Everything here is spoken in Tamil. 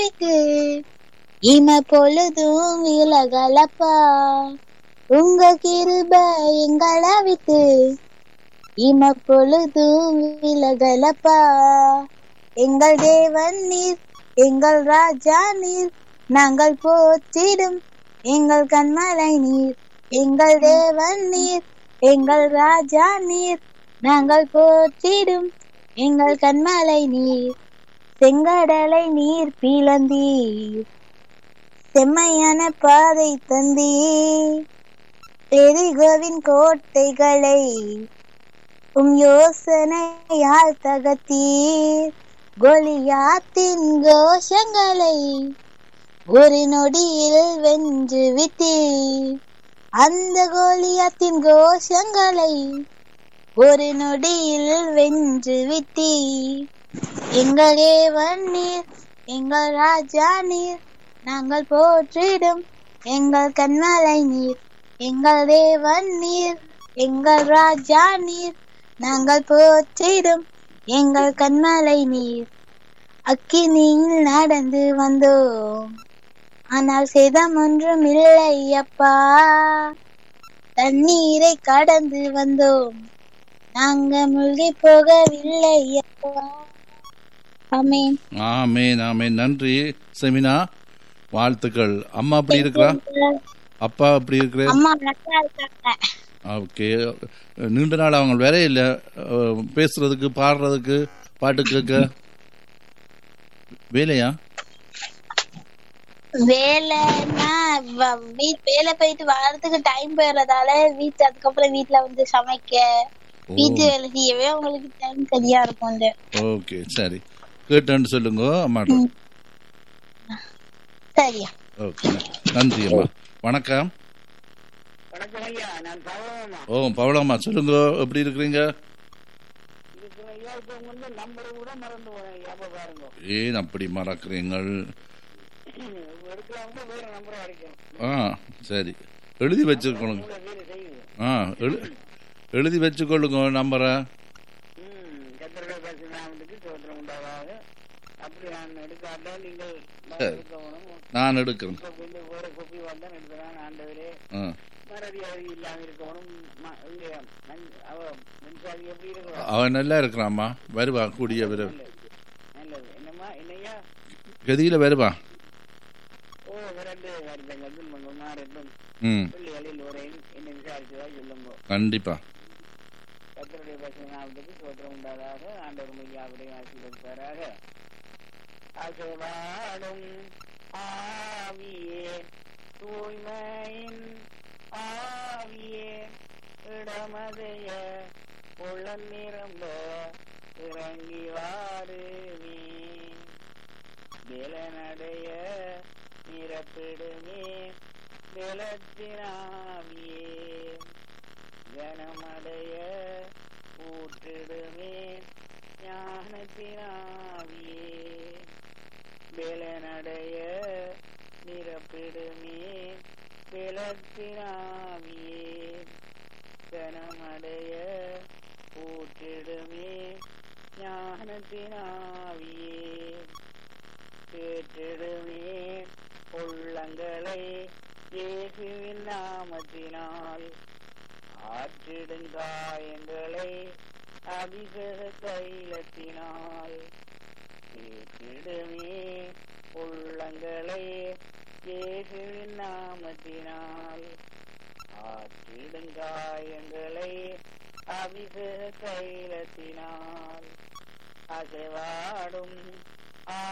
விட்டு இம பொழுதும் விலகலப்பா உங்க கிருப எங்களை விட்டு இம பொழுதும் விலகலப்பா எங்கள் தேவன் நீர் எங்கள் ராஜா நீர் நாங்கள் போற்றிடும் எங்கள் கண்மலை நீர் எங்கள் தேவன் நீர் எங்கள் ராஜா நீர் நாங்கள் போற்றிடும் எங்கள் கண்மலை நீர் செங்கடலை நீர் பிளந்தீர் செம்மையான பாதை தந்தீர் பெரிகோவின் கோட்டைகளை உம் யோசனையால் தகத்தீர் கோலியாத்தின் கோஷங்களை ஒரு நொடியில் வென்று விட்டீர் அந்த கோலியாத்தின் கோஷங்களை ஒரு நொடியில் வென்று விட்டீர் எங்கள் தேவன் நீர் எங்கள் ராஜா நீர் நாங்கள் போற்றிடும் எங்கள் கண்மலை நீர் எங்கள் தேவன் நீர் எங்கள் ராஜா நீர் நாங்கள் போற்றிடும் எங்கள் கண்மலை நீர் அக்கினியில் நடந்து வந்தோம் ஆனால் சேதம் ஒன்றும் இல்லை அப்பா தண்ணீரை கடந்து வந்தோம் நாங்க மூழ்கி போகவில்லை அப்பா ஆமென் ஆமேன் ஆமேன் நன்றி செமினா வாழ்த்துக்கள் அம்மா அப்படி இருக்கிறா அப்பா அப்படி இருக்கிற அம்மா நல்லா இருக்காங்க ஓகே நீண்ட நாள் அவங்க வேற இல்லை பேசுறதுக்கு பாடுறதுக்கு பாட்டு கேட்க வேலையா வேலைன்னா வ- வீ- வேலை போயிட்டு வரதுக்கு டைம் போயிடுறதால வீட்டு அதுக்கப்புறம் வீட்ல வந்து சமைக்க ஓ வீட்டு வேலை செய்யவே உங்களுக்கு டைம் சரியா இருக்கும் ஓகே சரி கேட்டேன்னு சொல்லுங்க அம்மாட்ட ம். சரியா ஓகே நன்றி அம்மா வணக்கம் வணக்கம் ஐயா நான் பவளமா ஓ பவளம்மா சொல்லுங்க எப்படி இருக்கிறீங்க இதுக்கு ஐயா இப்ப வந்து நம்பரை கூட மறந்து போறேன் ஐயா அப்ப பாருங்க ஏன் அப்படி மறக்கிறீங்கள் எடுக்கலாம் வேற நம்பரை அடிக்கணும் ஆ சரி எழுதி வச்சுக்கொள்ளுங்க உங்களை வேறு செய்யுது ஆ எழு எழுதி வச்சுக்கொள்ளுங்க நம்பரை ம் கத்தருடைய பரிசுநாமத்துக்கு சோத்திரம் உண்டாகாது அப்படி நான் எடுக்காட்டால் நீங்கள் நான் சரி. எடுக்கணும் நான் எடுக்கிறேன் இப்ப கொஞ்சம் வேற கொப்பி வந்தான் எடுக்கிறான் ஆண்டவரே ஆ மறதியாதி இல்லாம இருக்கணும் ம- இங்க மண்- அவ மின்சாரி எப்படி இருக்கிறோம் அவன் நல்லா இருக்கிறாம்மா வருவா கூடிய விர நல்லது என்னம்மா என்னையா கதியில் வருவா ஓ விரண்டு வருடங்கள் துன்பங்கள் மாறட்டும் ம் பிள்ளைகளில் உரையில் என்ன விசாரித்ததா சொல்லுங்க கண்டிப்பா கத்தருடைய பசுநாமத்துக்கு சோத்திரம் உண்டாதாக ஆண்டவர் மையாவுடைய ஆசீர்வதிப்பாராக அசைவாடும் ஆவியே தூய்மையின் ஆவியே இடமதைய உள்ள நிரம்ப இறங்கி வாருமே விலனடைய நிரப்பிடுமே விலத்தினாவியே ஜனமடைய ஊற்றிடுமே ஞானத்தினாவியே வேலனடைய நிரப்பிடுமே விலத்தினாவியே ஜனமடைய ஊற்றிடுமே ஞானத்தினாவியே கேட்டிடுமே உள்ளங்களை இயேசுவின் நாமத்தினால் ஆற்றிடுங்காயங்களை அபிஷேக தைலத்தினால் கேட்டிடுமே உள்ளங்களை இயேசுவின் நாமத்தினால் ஆற்றிடுங்காயங்களை அபிஷேக தைலத்தினால் அசைவாடும்